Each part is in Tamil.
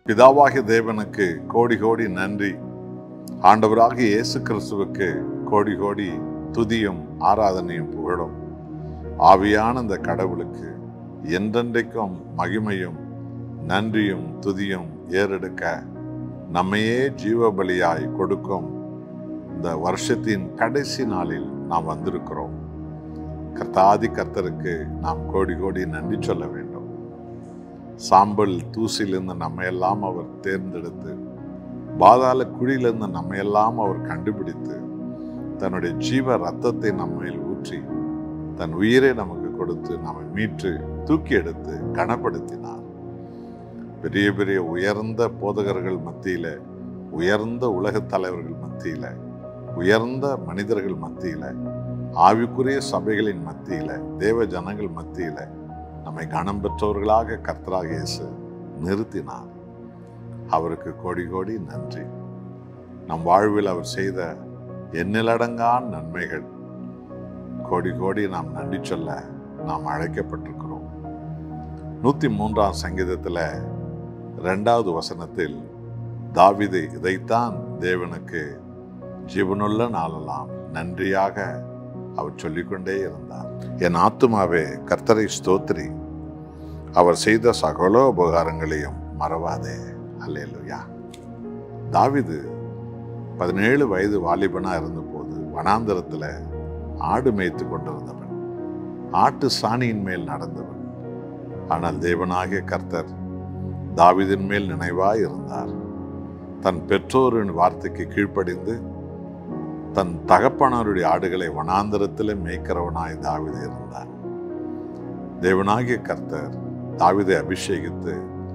பிதாவாகிய தேவனுக்கு கோடி கோடி நன்றி ஆண்டவராகிய இயேசு கிறிஸ்துவுக்கு கோடி கோடி துதியும் ஆராதனையும் புகழும் ஆவியான இந்த கடவுளுக்கு என்றென்றைக்கும் மகிமையும் நன்றியும் துதியும் ஏறெடுக்க நம்மையே ஜீவபலியாய் கொடுக்கும் இந்த வருஷத்தின் கடைசி நாளில் நாம் வந்திருக்கிறோம் கர்த்தாதி கர்த்தருக்கு நாம் கோடி கோடி நன்றி சொல்ல வேண்டும் சாம்பல் தூசிலிருந்து நம்மையெல்லாம் அவர் தேர்ந்தெடுத்து பாதாள குழியிலிருந்து நம்மையெல்லாம் அவர் கண்டுபிடித்து தன்னுடைய ஜீவ ரத்தத்தை நம்மையில் ஊற்றி தன் உயிரை நமக்கு கொடுத்து நம்மை மீட்டு தூக்கி எடுத்து கனப்படுத்தினார் பெரிய பெரிய உயர்ந்த போதகர்கள் மத்தியில உயர்ந்த உலகத் தலைவர்கள் மத்தியில உயர்ந்த மனிதர்கள் மத்தியில ஆவிக்குரிய சபைகளின் மத்தியில தேவ ஜனங்கள் மத்தியில நம்மை கனம் பெற்றவர்களாக கர்த்தராக இயேசு நிறுத்தினார் அவருக்கு கோடி கோடி நன்றி நம் வாழ்வில் அவர் செய்த எண்ணிலடங்கான் நன்மைகள் கோடி கோடி நாம் நன்றி சொல்ல நாம் அழைக்கப்பட்டிருக்கிறோம் நூத்தி மூன்றாம் சங்கீதத்துல ரெண்டாவது வசனத்தில் தாவிது இதைத்தான் தேவனுக்கு ஜீவனுள்ள நாளெல்லாம் நன்றியாக அவர் சொல்லிக்கொண்டே இருந்தார் என் ஆத்துமாவே கர்த்தரை ஸ்தோத்திரி அவர் செய்த சகல உபகாரங்களையும் மறவாதே அல்லேலுயா தாவிது பதினேழு வயது வாலிபனா இருந்தபோது வனாந்தரத்துல ஆடு மேய்த்து கொண்டிருந்தவன் ஆட்டு சாணியின் மேல் நடந்தவன் ஆனால் தேவனாகிய கர்த்தர் தாவிதின் மேல் நினைவாய் இருந்தார் தன் பெற்றோரின் வார்த்தைக்கு கீழ்ப்படிந்து தன் தகப்பனாருடைய ஆடுகளை வனாந்தரத்தில் மேய்க்கிறவனாய் தாவிது இருந்தார் தேவனாகிய கர்த்தர் தாவிதை அபிஷேகித்து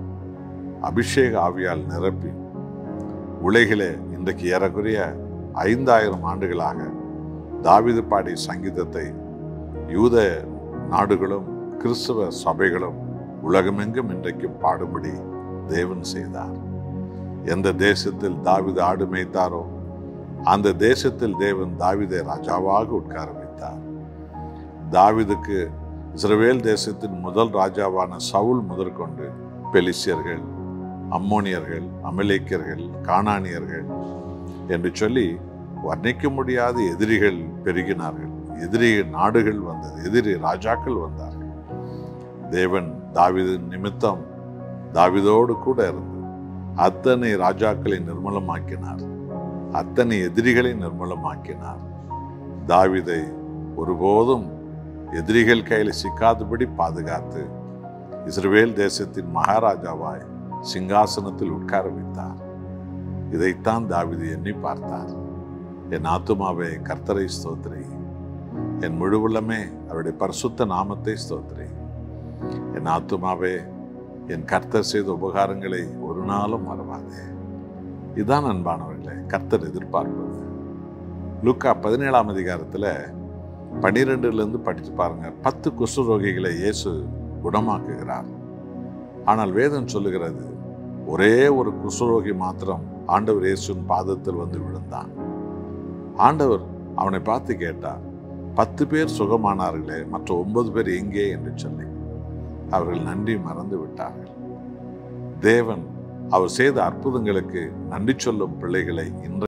அபிஷேக ஆவியால் நிரப்பி உலகிலே இன்றைக்கு ஏறக்குறைய ஐந்தாயிரம் ஆண்டுகளாக தாவிது பாடி சங்கீதத்தை யூத நாடுகளும் கிறிஸ்தவ சபைகளும் உலகமெங்கும் இன்றைக்கு பாடுபடி தேவன் செய்தார் எந்த தேசத்தில் தாவிது ஆடு மேய்த்தாரோ அந்த தேசத்தில் தேவன் தாவிதை ராஜாவாக உட்கார வைத்தார் தாவிதுக்கு இஸ்ரவேல் தேசத்தின் முதல் ராஜாவான சவுல் முதற்கொண்டு பெலிசியர்கள் அம்மோனியர்கள் அமலேக்கியர்கள் கானானியர்கள் என்று சொல்லி வர்ணிக்க முடியாத எதிரிகள் பெருகினார்கள் எதிரி நாடுகள் வந்தது எதிரி ராஜாக்கள் வந்தார்கள் தேவன் தாவிது நிமித்தம் தாவிதோடு கூட இருந்து அத்தனை ராஜாக்களை நிர்மலமாக்கினார் அத்தனை எதிரிகளை நிர்மூலமாக்கினார் தாவிதை ஒருபோதும் எதிரிகள் கையில் சிக்காதபடி பாதுகாத்து இஸ்ரவேல் தேசத்தின் மகாராஜாவாய் சிங்காசனத்தில் உட்கார வைத்தார் இதைத்தான் தாவிது எண்ணி பார்த்தார் என் ஆத்துமாவே கர்த்தரை ஸ்தோத்திரி என் முழு உள்ளமே அவருடைய பரிசுத்த நாமத்தை ஸ்தோத்திரி என் ஆத்துமாவே என் கர்த்தர் செய்த உபகாரங்களை ஒரு நாளும் மறவாதே இதுதான் அன்பானவர்களே கர்த்தர் எதிர்பார்ப்பது லுக்கா பதினேழாம் அதிகாரத்தில் பன்னிரெண்டுலேருந்து படித்து பாருங்க பத்து குஷ்டரோகிகளை இயேசு குணமாக்குகிறார் ஆனால் வேதம் சொல்லுகிறது ஒரே ஒரு குஷ்டரோகி மாத்திரம் ஆண்டவர் இயேசுவின் பாதத்தில் வந்து விழுந்தான் ஆண்டவர் அவனை பார்த்து கேட்டார் பத்து பேர் சுகமானார்களே மற்ற ஒன்பது பேர் எங்கே என்று சொல்லி அவர்கள் நன்றி மறந்து விட்டார்கள் தேவன் அவர் செய்த அற்புதங்களுக்கு நன்றி சொல்லும் பிள்ளைகளை இன்று